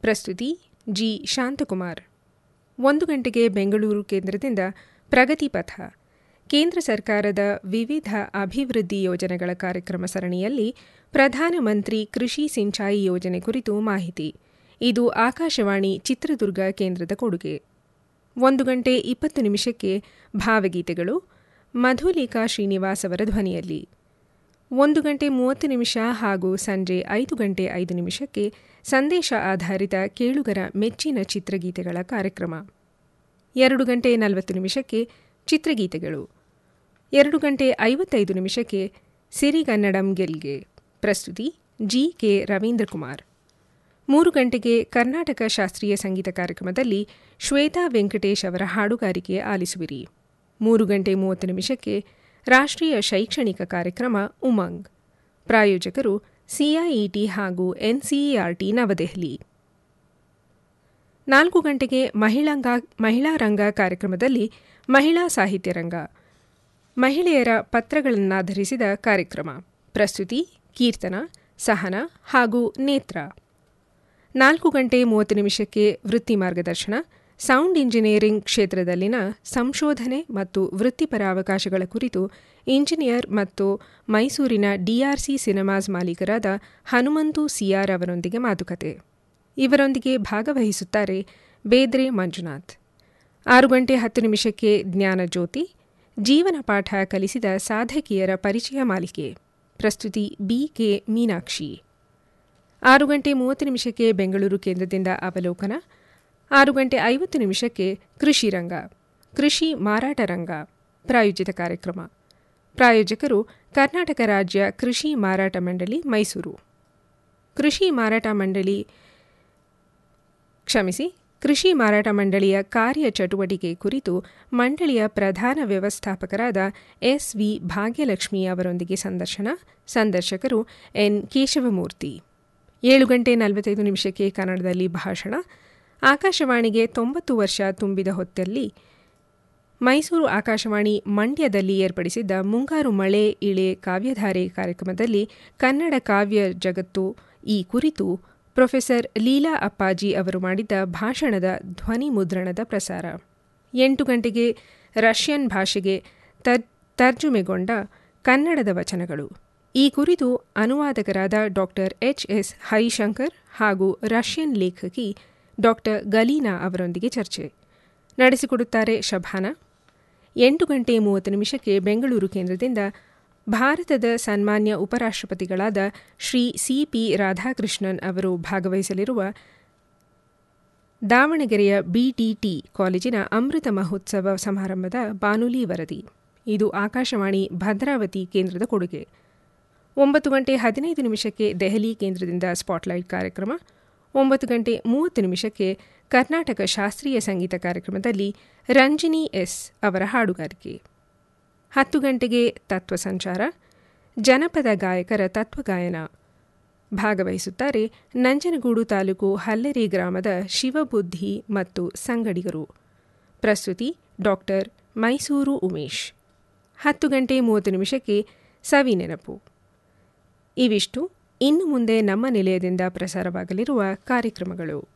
ಪ್ರಸ್ತುತಿ ಜಿ ಶಾಂತಕುಮಾರ್ ಒಂದು ಗಂಟೆಗೆ ಬೆಂಗಳೂರು ಕೇಂದ್ರದಿಂದ ಪ್ರಗತಿ ಪಥ ಕೇಂದ್ರ ಸರ್ಕಾರದ ವಿವಿಧ ಅಭಿವೃದ್ಧಿ ಯೋಜನೆಗಳ ಕಾರ್ಯಕ್ರಮ ಸರಣಿಯಲ್ಲಿ ಪ್ರಧಾನಮಂತ್ರಿ ಕೃಷಿ ಸಿಂಚಾಯಿ ಯೋಜನೆ ಕುರಿತು ಮಾಹಿತಿ ಇದು ಆಕಾಶವಾಣಿ ಚಿತ್ರದುರ್ಗ ಕೇಂದ್ರದ ಕೊಡುಗೆ ಒಂದು ಗಂಟೆ ಇಪ್ಪತ್ತು ನಿಮಿಷಕ್ಕೆ ಭಾವಗೀತೆಗಳು ಮಧುಲಿಕಾ ಶ್ರೀನಿವಾಸ್ ಅವರ ಧ್ವನಿಯಲ್ಲಿ ಒಂದು ಗಂಟೆ ಮೂವತ್ತು ನಿಮಿಷ ಹಾಗೂ ಸಂಜೆ ಐದು ಗಂಟೆ ಐದು ನಿಮಿಷಕ್ಕೆ ಸಂದೇಶ ಆಧಾರಿತ ಕೇಳುಗರ ಮೆಚ್ಚಿನ ಚಿತ್ರಗೀತೆಗಳ ಕಾರ್ಯಕ್ರಮ ಎರಡು ಗಂಟೆ ನಲವತ್ತು ನಿಮಿಷಕ್ಕೆ ಚಿತ್ರಗೀತೆಗಳು ಎರಡು ಗಂಟೆ ಐವತ್ತೈದು ನಿಮಿಷಕ್ಕೆ ಸಿರಿಗನ್ನಡಂ ಗೆಲ್ಗೆ ಪ್ರಸ್ತುತಿ ಜಿ ಕೆ ರವೀಂದ್ರ ಕುಮಾರ್ ಮೂರು ಗಂಟೆಗೆ ಕರ್ನಾಟಕ ಶಾಸ್ತ್ರೀಯ ಸಂಗೀತ ಕಾರ್ಯಕ್ರಮದಲ್ಲಿ ಶ್ವೇತಾ ವೆಂಕಟೇಶ್ ಅವರ ಹಾಡುಗಾರಿಕೆ ಆಲಿಸುವಿರಿ ಮೂರು ಗಂಟೆ ಮೂವತ್ತು ನಿಮಿಷಕ್ಕೆ ರಾಷ್ಟ್ರೀಯ ಶೈಕ್ಷಣಿಕ ಕಾರ್ಯಕ್ರಮ ಉಮಂಗ್ ಪ್ರಾಯೋಜಕರು ಸಿಐಇಟಿ ಹಾಗೂ ಎನ್ಸಿಇಆರ್ಟಿ ನವದೆಹಲಿ ನಾಲ್ಕು ಗಂಟೆಗೆ ಮಹಿಳಾಂಗ ಮಹಿಳಾ ರಂಗ ಕಾರ್ಯಕ್ರಮದಲ್ಲಿ ಮಹಿಳಾ ಸಾಹಿತ್ಯ ರಂಗ ಮಹಿಳೆಯರ ಪತ್ರಗಳನ್ನಾಧರಿಸಿದ ಕಾರ್ಯಕ್ರಮ ಪ್ರಸ್ತುತಿ ಕೀರ್ತನ ಸಹನ ಹಾಗೂ ನೇತ್ರ ನಾಲ್ಕು ಗಂಟೆ ಮೂವತ್ತು ನಿಮಿಷಕ್ಕೆ ವೃತ್ತಿ ಮಾರ್ಗದರ್ಶನ ಸೌಂಡ್ ಇಂಜಿನಿಯರಿಂಗ್ ಕ್ಷೇತ್ರದಲ್ಲಿನ ಸಂಶೋಧನೆ ಮತ್ತು ವೃತ್ತಿಪರ ಅವಕಾಶಗಳ ಕುರಿತು ಇಂಜಿನಿಯರ್ ಮತ್ತು ಮೈಸೂರಿನ ಡಿಆರ್ಸಿ ಸಿನಿಮಾಸ್ ಮಾಲೀಕರಾದ ಹನುಮಂತು ಸಿಆರ್ ಅವರೊಂದಿಗೆ ಮಾತುಕತೆ ಇವರೊಂದಿಗೆ ಭಾಗವಹಿಸುತ್ತಾರೆ ಬೇದ್ರೆ ಮಂಜುನಾಥ್ ಆರು ಗಂಟೆ ಹತ್ತು ನಿಮಿಷಕ್ಕೆ ಜ್ಞಾನಜ್ಯೋತಿ ಜೀವನ ಪಾಠ ಕಲಿಸಿದ ಸಾಧಕಿಯರ ಪರಿಚಯ ಮಾಲಿಕೆ ಪ್ರಸ್ತುತಿ ಬಿಕೆ ಮೀನಾಕ್ಷಿ ಆರು ಗಂಟೆ ಮೂವತ್ತು ನಿಮಿಷಕ್ಕೆ ಬೆಂಗಳೂರು ಕೇಂದ್ರದಿಂದ ಅವಲೋಕನ ಆರು ಗಂಟೆ ಐವತ್ತು ನಿಮಿಷಕ್ಕೆ ಕೃಷಿ ರಂಗ ಕೃಷಿ ಮಾರಾಟ ರಂಗ ಪ್ರಾಯೋಜಿತ ಕಾರ್ಯಕ್ರಮ ಪ್ರಾಯೋಜಕರು ಕರ್ನಾಟಕ ರಾಜ್ಯ ಕೃಷಿ ಮಾರಾಟ ಮಂಡಳಿ ಮೈಸೂರು ಕೃಷಿ ಮಾರಾಟ ಮಂಡಳಿ ಕ್ಷಮಿಸಿ ಕೃಷಿ ಮಾರಾಟ ಮಂಡಳಿಯ ಕಾರ್ಯ ಚಟುವಟಿಕೆ ಕುರಿತು ಮಂಡಳಿಯ ಪ್ರಧಾನ ವ್ಯವಸ್ಥಾಪಕರಾದ ಎಸ್ ವಿ ಭಾಗ್ಯಲಕ್ಷ್ಮಿ ಅವರೊಂದಿಗೆ ಸಂದರ್ಶನ ಸಂದರ್ಶಕರು ಎನ್ ಕೇಶವಮೂರ್ತಿ ಏಳು ಗಂಟೆ ನಲವತ್ತೈದು ನಿಮಿಷಕ್ಕೆ ಕನ್ನಡದಲ್ಲಿ ಭಾಷಣ ಆಕಾಶವಾಣಿಗೆ ತೊಂಬತ್ತು ವರ್ಷ ತುಂಬಿದ ಹೊತ್ತಲ್ಲಿ ಮೈಸೂರು ಆಕಾಶವಾಣಿ ಮಂಡ್ಯದಲ್ಲಿ ಏರ್ಪಡಿಸಿದ್ದ ಮುಂಗಾರು ಮಳೆ ಇಳೆ ಕಾವ್ಯಧಾರೆ ಕಾರ್ಯಕ್ರಮದಲ್ಲಿ ಕನ್ನಡ ಕಾವ್ಯ ಜಗತ್ತು ಈ ಕುರಿತು ಪ್ರೊಫೆಸರ್ ಲೀಲಾ ಅಪ್ಪಾಜಿ ಅವರು ಮಾಡಿದ್ದ ಭಾಷಣದ ಧ್ವನಿ ಮುದ್ರಣದ ಪ್ರಸಾರ ಎಂಟು ಗಂಟೆಗೆ ರಷ್ಯನ್ ಭಾಷೆಗೆ ತರ್ಜುಮೆಗೊಂಡ ಕನ್ನಡದ ವಚನಗಳು ಈ ಕುರಿತು ಅನುವಾದಕರಾದ ಡಾಕ್ಟರ್ ಎಚ್ ಎಸ್ ಹರಿಶಂಕರ್ ಹಾಗೂ ರಷ್ಯನ್ ಲೇಖಕಿ ಡಾಕ್ಟರ್ ಗಲೀನಾ ಅವರೊಂದಿಗೆ ಚರ್ಚೆ ನಡೆಸಿಕೊಡುತ್ತಾರೆ ಶಭಾನ ಎಂಟು ಗಂಟೆ ಮೂವತ್ತು ನಿಮಿಷಕ್ಕೆ ಬೆಂಗಳೂರು ಕೇಂದ್ರದಿಂದ ಭಾರತದ ಸನ್ಮಾನ್ಯ ಉಪರಾಷ್ಟ್ರಪತಿಗಳಾದ ಶ್ರೀ ಸಿಪಿ ರಾಧಾಕೃಷ್ಣನ್ ಅವರು ಭಾಗವಹಿಸಲಿರುವ ದಾವಣಗೆರೆಯ ಬಿಟಿಟಿ ಕಾಲೇಜಿನ ಅಮೃತ ಮಹೋತ್ಸವ ಸಮಾರಂಭದ ಬಾನುಲಿ ವರದಿ ಇದು ಆಕಾಶವಾಣಿ ಭದ್ರಾವತಿ ಕೇಂದ್ರದ ಕೊಡುಗೆ ಒಂಬತ್ತು ಗಂಟೆ ಹದಿನೈದು ನಿಮಿಷಕ್ಕೆ ದೆಹಲಿ ಕೇಂದ್ರದಿಂದ ಸ್ಪಾಟ್ಲೈಟ್ ಕಾರ್ಯಕ್ರಮ ಒಂಬತ್ತು ಗಂಟೆ ಮೂವತ್ತು ನಿಮಿಷಕ್ಕೆ ಕರ್ನಾಟಕ ಶಾಸ್ತ್ರೀಯ ಸಂಗೀತ ಕಾರ್ಯಕ್ರಮದಲ್ಲಿ ರಂಜಿನಿ ಎಸ್ ಅವರ ಹಾಡುಗಾರಿಕೆ ಹತ್ತು ಗಂಟೆಗೆ ತತ್ವ ಸಂಚಾರ ಜನಪದ ಗಾಯಕರ ತತ್ವಗಾಯನ ಭಾಗವಹಿಸುತ್ತಾರೆ ನಂಜನಗೂಡು ತಾಲೂಕು ಹಲ್ಲೆರಿ ಗ್ರಾಮದ ಶಿವಬುದ್ಧಿ ಮತ್ತು ಸಂಗಡಿಗರು ಪ್ರಸ್ತುತಿ ಡಾಕ್ಟರ್ ಮೈಸೂರು ಉಮೇಶ್ ಹತ್ತು ಗಂಟೆ ಮೂವತ್ತು ನಿಮಿಷಕ್ಕೆ ಸವಿ ನೆನಪು ಇವಿಷ್ಟು ಇನ್ನು ಮುಂದೆ ನಮ್ಮ ನಿಲಯದಿಂದ ಪ್ರಸಾರವಾಗಲಿರುವ ಕಾರ್ಯಕ್ರಮಗಳು